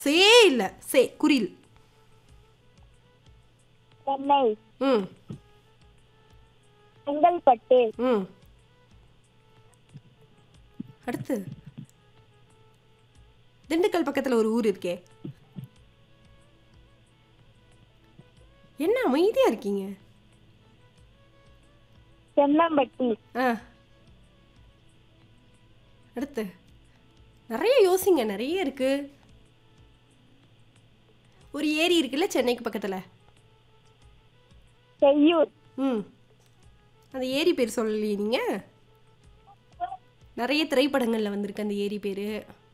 சே இல்ல சே குறில் சென்னை ம் செங்கல்பட்டு ம் அடுத்து திண்டுக்கல் பக்கத்துல ஒரு ஊர் இருக்கே என்ன அமைதியா இருக்கீங்க சென்னம்பட்டி ஆ அடுத்து நிறைய யோசிங்க நிறைய இருக்கு ஒரு ஏரி இருக்குல்ல சென்னைக்கு பக்கத்துல செய்யூர் ம் அந்த ஏரி பேர் சொல்லலையே நீங்க நிறைய திரைப்படங்கள்ல வந்திருக்கு அந்த ஏரி பேரு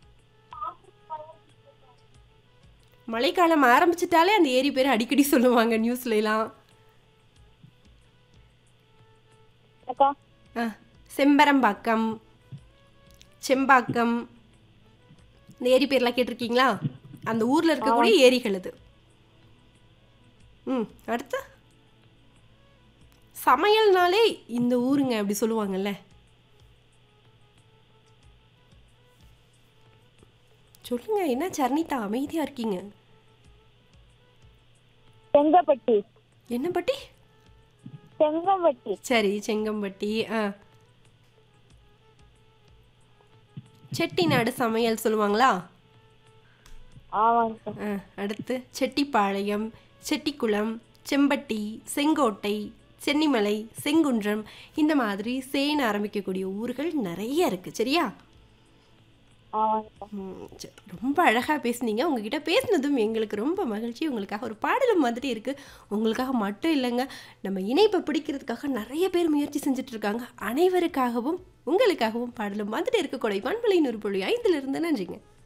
மழைக்காலம் ஆரம்பிச்சிட்டாலே அந்த ஏரி பேர் அடிக்கடி சொல்லுவாங்க நியூஸ்ல எல்லாம் அக்கா ஆ செம்பரம்பாக்கம் செம்பாக்கம் இந்த ஏரி பேர்லாம் கேட்டிருக்கீங்களா அந்த ஊரில் இருக்கக்கூடிய ஏரிகள் அது ம் அடுத்து சமையல்னாலே இந்த ஊருங்க அப்படி சொல்லுவாங்கல்ல சொல்லுங்க என்ன சர்ணிதா அமைதியா இருக்கீங்க செங்கப்பட்டி என்ன பட்டி செங்கம்பட்டி சரி செங்கம்பட்டி ஆ செட்டிநாடு சமையல் சொல்லுவாங்களா ஆமாங்க ஆ, அடுத்து செட்டிப்பாளையம் செட்டிக்குளம் செம்பட்டி செங்கோட்டை சென்னிமலை செங்குன்றம் இந்த மாதிரி சேன ஆரம்பிக்கக்கூடிய ஊர்கள் நிறைய இருக்கு சரியா ஆமாங்க ம், சரி. ரொம்ப அழகாக பேசுனீங்க உங்ககிட்ட பேசினதும் எங்களுக்கு ரொம்ப மகிழ்ச்சி உங்களுக்காக ஒரு பாடலும் மாதிரி இருக்குது உங்களுக்காக மட்டும் இல்லைங்க நம்ம இணைப்பை பிடிக்கிறதுக்காக நிறைய பேர் முயற்சி செஞ்சுட்டு இருக்காங்க அனைவருக்காகவும் உங்களுக்காகவும் பாடலும் மாதிரி இருக்கக்கூடிய பண்பலை நூறு புள்ளி ஐந்துல இருந்து நன்றிங்க